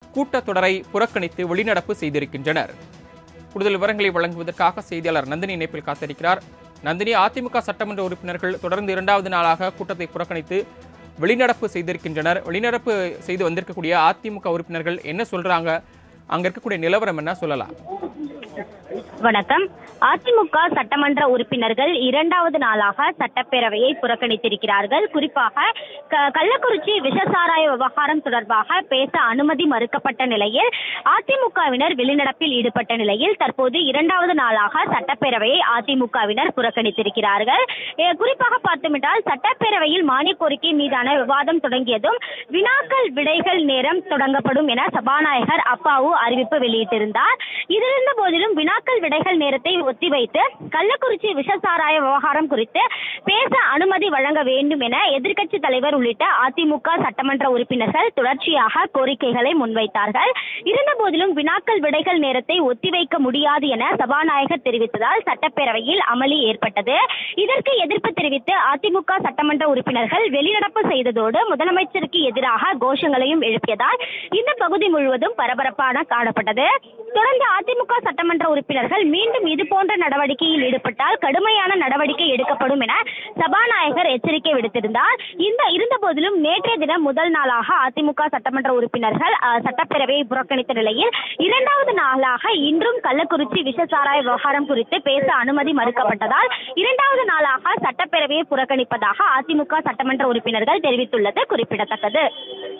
கூட்டத்தொடரை புறக்கணித்து வெளிநடப்பு செய்திருக்கின்றனர் கூடுதல் விவரங்களை வழங்குவதற்காக செய்தியாளர் நந்தினி இணைப்பில் காத்திருக்கிறார் நந்தினி அதிமுக சட்டமன்ற உறுப்பினர்கள் தொடர்ந்து இரண்டாவது நாளாக கூட்டத்தை புறக்கணித்து வெளிநடப்பு செய்திருக்கின்றனர் வெளிநடப்பு செய்து வந்திருக்கக்கூடிய அதிமுக உறுப்பினர்கள் என்ன சொல்றாங்க அங்க இருக்கக்கூடிய நிலவரம் என்ன சொல்லலாம் வணக்கம் அதிமுக சட்டமன்ற உறுப்பினர்கள் இரண்டாவது நாளாக சட்டப்பேரவையை புறக்கணித்திருக்கிறார்கள் குறிப்பாக க- கள்ளக்குறிச்சி விஷசாராய விவகாரம் தொடர்பாக பேச அனுமதி மறுக்கப்பட்ட நிலையில் அதிமுகவினர் வெளிநடப்பில் ஈடுபட்ட நிலையில் தற்போது இரண்டாவது நாளாக சட்டப்பேரவையை அதிமுகவினர் புறக்கணித்திருக்கிறார்கள் எ, குறிப்பாக பார்த்தோமென்றால் சட்டப்பேரவையில் மானிய கோரிக்கை மீதான விவாதம் தொடங்கியதும் வினாக்கள் விடைகள் நேரம் தொடங்கப்படும் என சபாநாயகர் அப்பாவு அறிவிப்பு வெளியிட்டிருந்தார் இதிலிருந்த போதிலும் வினாக்கள் விடைகள் நேரத்தை ஒத்திவைத்து கள்ளக்குறிச்சி விஷசாராய விவகாரம் குறித்து பேச அனுமதி வழங்க வேண்டும் என எதிர்க்கட்சி தலைவர் உள்ளிட்ட அதிமுக சட்டமன்ற உறுப்பினர்கள் தொடர்ச்சியாக கோரிக்கைகளை முன்வைத்தார்கள் இருந்த போதிலும் வினாக்கள் விடைகள் நேரத்தை ஒத்திவைக்க முடியாது என சபாநாயகர் தெரிவித்ததால் சட்டப்பேரவையில் அமளி ஏற்பட்டது இதற்கு எதிர்ப்பு தெரிவித்து அதிமுக சட்டமன்ற உறுப்பினர்கள் வெளிநடப்பு செய்ததோடு முதலமைச்சருக்கு எதிராக கோஷங்களையும் எழுப்பியதால் இந்த பகுதி முழுவதும் பரபரப்பான காணப்பட்டது தொடர்ந்து அதிமுக சட்டமன்ற உறுப்பினர்கள் மீண்டும் இது போன்ற நடவடிக்கையில் ஈடுபட்டால் கடுமையான நடவடிக்கை எடுக்கப்படும் என சபாநாயகர் எச்சரிக்கை விடுத்திருந்தார் இந்த இருந்த போதிலும் நேற்றைய தினம் முதல் நாளாக அதிமுக சட்டமன்ற உறுப்பினர்கள் அஹ், சட்டப்பேரவையை புறக்கணித்த நிலையில் இரண்டாவது நாளாக இன்றும் கள்ளக்குறிச்சி விஷசாராய விவகாரம் குறித்து பேச அனுமதி மறுக்கப்பட்டதால் இரண்டாவது நாளாக சட்டப்பேரவையை புறக்கணிப்பதாக அதிமுக சட்டமன்ற உறுப்பினர்கள் தெரிவித்துள்ளது குறிப்பிடத்தக்கது